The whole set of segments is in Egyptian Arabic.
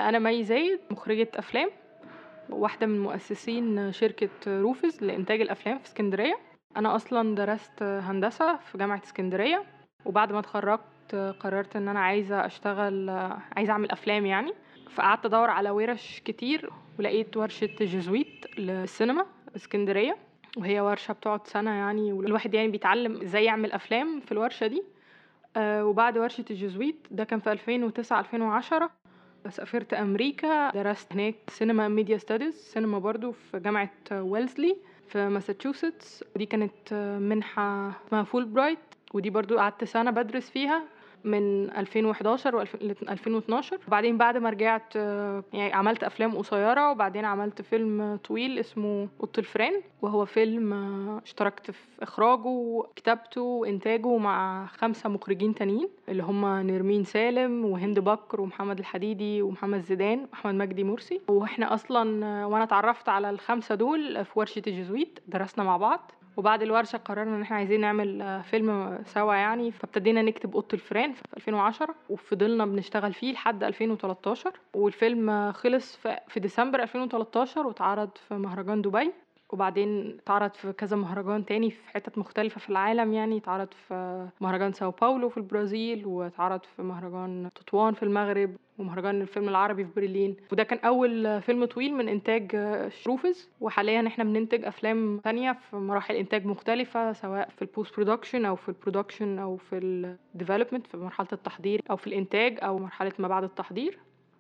أنا مي زايد مخرجة أفلام واحدة من مؤسسين شركة روفز لإنتاج الأفلام في اسكندرية أنا أصلا درست هندسة في جامعة اسكندرية وبعد ما اتخرجت قررت إن أنا عايزة أشتغل عايزة أعمل أفلام يعني فقعدت أدور على ورش كتير ولقيت ورشة جزويت للسينما اسكندرية وهي ورشة بتقعد سنة يعني والواحد يعني بيتعلم ازاي يعمل أفلام في الورشة دي آه، وبعد ورشة الجزويت ده كان في 2009 2010 سافرت أمريكا درست هناك سينما ميديا ستاديز سينما برضو في جامعة ويلزلي في ماساتشوستس ودي كانت منحة اسمها فول برايت ودي برضو قعدت سنة بدرس فيها من 2011 و 2012 وبعدين بعد ما رجعت يعني عملت افلام قصيره وبعدين عملت فيلم طويل اسمه اوضه الفران وهو فيلم اشتركت في اخراجه وكتابته وانتاجه مع خمسه مخرجين تانيين اللي هم نرمين سالم وهند بكر ومحمد الحديدي ومحمد زيدان واحمد مجدي مرسي واحنا اصلا وانا اتعرفت على الخمسه دول في ورشه الجزويت درسنا مع بعض وبعد الورشة قررنا ان احنا عايزين نعمل فيلم سوا يعني فابتدينا نكتب اوضه الفيران في 2010 وفضلنا بنشتغل فيه لحد 2013 والفيلم خلص في ديسمبر 2013 واتعرض في مهرجان دبي وبعدين اتعرض في كذا مهرجان تاني في حتت مختلفة في العالم يعني اتعرض في مهرجان ساو باولو في البرازيل واتعرض في مهرجان تطوان في المغرب ومهرجان الفيلم العربي في برلين وده كان أول فيلم طويل من إنتاج شروفز وحاليا احنا بننتج أفلام تانية في مراحل إنتاج مختلفة سواء في البوست برودكشن أو في البرودكشن أو في الديفلوبمنت في مرحلة التحضير أو في الإنتاج أو مرحلة ما بعد التحضير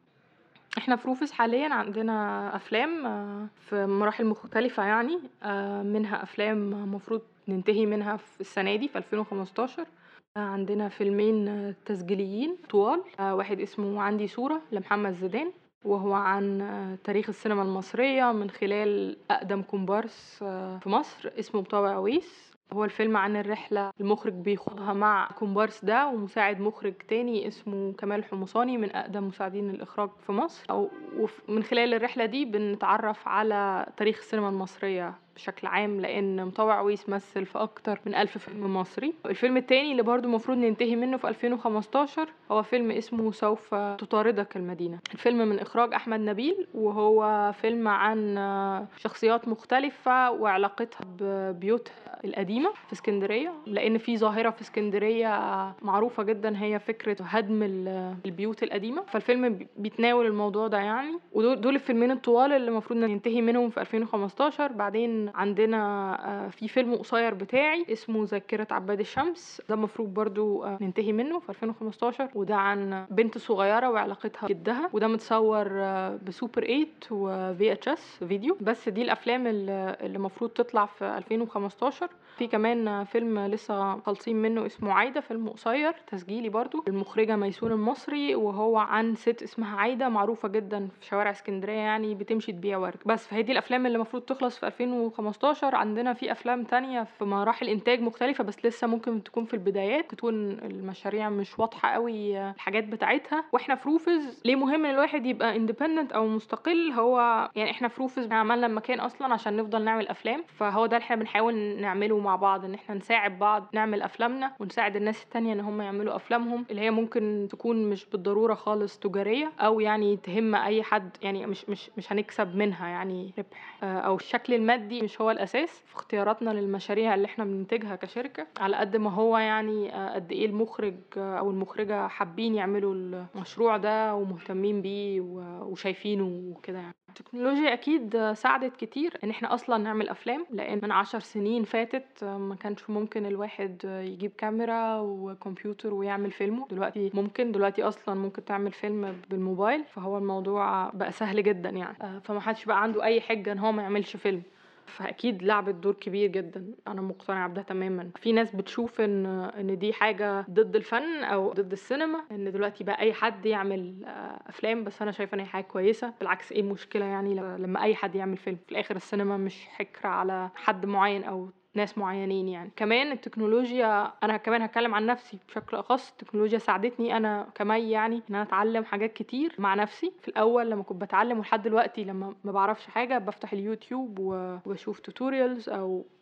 احنا في روفس حاليا عندنا افلام آه، في مراحل مختلفة يعني آه، منها افلام مفروض ننتهي منها في السنة دي في 2015 آه، عندنا فيلمين تسجيليين طوال واحد اسمه عندي صورة لمحمد زيدان وهو عن تاريخ السينما المصرية من خلال أقدم كومبارس في مصر اسمه مطاوع عويس هو الفيلم عن الرحلة المخرج بيخوضها مع كومبارس ده ومساعد مخرج تاني اسمه كمال حمصاني من أقدم مساعدين الإخراج في مصر أو ومن خلال الرحلة دي بنتعرف على تاريخ السينما المصرية بشكل عام لان مطوع عويس مثل في اكتر من ألف فيلم مصري الفيلم التاني اللي برضو المفروض ننتهي منه في 2015 هو فيلم اسمه سوف تطاردك المدينة الفيلم من اخراج احمد نبيل وهو فيلم عن شخصيات مختلفة وعلاقتها ببيوتها القديمة في اسكندرية لان في ظاهرة في اسكندرية معروفة جدا هي فكرة هدم البيوت القديمة فالفيلم بيتناول الموضوع ده يعني ودول الفيلمين الطوال اللي المفروض ننتهي منهم في 2015 بعدين عندنا آه، في فيلم قصير بتاعي اسمه ذاكرة عباد الشمس ده المفروض برضو آه، ننتهي منه في 2015 وده عن بنت صغيرة وعلاقتها جدها وده متصور آه، بسوبر 8 وفي اتش اس فيديو بس دي الافلام اللي المفروض تطلع في 2015 في كمان فيلم لسه خالصين منه اسمه عايدة فيلم قصير تسجيلي برضو المخرجة ميسون المصري وهو عن ست اسمها عايدة معروفة جدا في شوارع اسكندرية يعني بتمشي تبيع ورد بس فهي دي الافلام اللي المفروض تخلص في 2015 عندنا في افلام تانية في مراحل انتاج مختلفة بس لسه ممكن تكون في البدايات تكون المشاريع مش واضحة قوي الحاجات بتاعتها واحنا في روفز ليه مهم ان الواحد يبقى اندبندنت او مستقل هو يعني احنا في روفز عملنا المكان اصلا عشان نفضل نعمل افلام فهو ده اللي احنا بنحاول نعمله مع بعض ان احنا نساعد بعض نعمل افلامنا ونساعد الناس التانية ان هم يعملوا افلامهم اللي هي ممكن تكون مش بالضرورة خالص تجارية او يعني تهم اي حد يعني مش مش مش هنكسب منها يعني ربح آه، او الشكل المادي مش هو الاساس في اختياراتنا للمشاريع اللي احنا بننتجها كشركة على قد ما هو يعني آه، قد ايه المخرج آه، او المخرجة حابين يعملوا المشروع ده ومهتمين بيه وشايفينه وكده يعني التكنولوجيا اكيد ساعدت كتير ان احنا اصلا نعمل افلام لان من عشر سنين فاتت ما كانش ممكن الواحد يجيب كاميرا وكمبيوتر ويعمل فيلمه دلوقتي ممكن دلوقتي اصلا ممكن تعمل فيلم بالموبايل فهو الموضوع بقى سهل جدا يعني آه، فما حدش بقى عنده اي حجه ان هو ما يعملش فيلم فاكيد لعبت دور كبير جدا انا مقتنعه بده تماما في ناس بتشوف ان ان دي حاجه ضد الفن او ضد السينما ان دلوقتي بقى اي حد يعمل آه، افلام بس انا شايفه ان هي حاجه كويسه بالعكس ايه المشكله يعني لما اي حد يعمل فيلم في الاخر السينما مش حكر على حد معين او ناس معينين يعني كمان التكنولوجيا انا كمان هتكلم عن نفسي بشكل اخص التكنولوجيا ساعدتني انا كمي يعني ان انا اتعلم حاجات كتير مع نفسي في الاول لما كنت بتعلم ولحد دلوقتي لما ما بعرفش حاجه بفتح اليوتيوب وبشوف توتوريالز او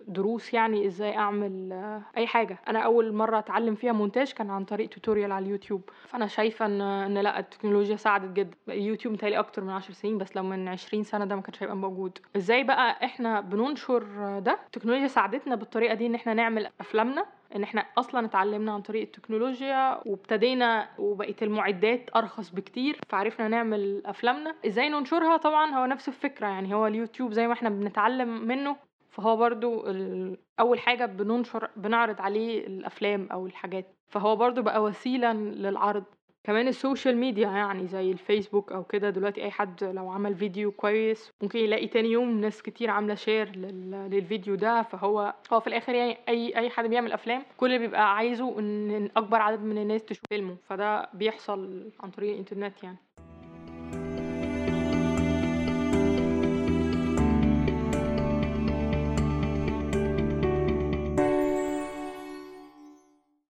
دروس يعني ازاي اعمل آه، اي حاجه انا اول مره اتعلم فيها مونتاج كان عن طريق توتوريال على اليوتيوب فانا شايفه ان ان لا التكنولوجيا ساعدت جدا اليوتيوب متهيألي اكتر من 10 سنين بس لو من 20 سنه ده ما كانش هيبقى موجود ازاي بقى احنا بننشر ده التكنولوجيا ساعدتنا بالطريقه دي ان احنا نعمل افلامنا ان احنا اصلا اتعلمنا عن طريق التكنولوجيا وابتدينا وبقت المعدات ارخص بكتير فعرفنا نعمل افلامنا ازاي ننشرها طبعا هو نفس الفكره يعني هو اليوتيوب زي ما احنا بنتعلم منه فهو برضو ال- اول حاجه بننشر بنعرض عليه الافلام او الحاجات فهو برضو بقى وسيله للعرض كمان السوشيال ميديا يعني زي الفيسبوك او كده دلوقتي اي حد لو عمل فيديو كويس ممكن يلاقي تاني يوم ناس كتير عامله شير لل... للفيديو ده فهو هو في الاخر يعني اي اي حد بيعمل افلام كل اللي بيبقى عايزه ان إن اكبر عدد من الناس تشوف فيلمه فده بيحصل عن طريق الانترنت يعني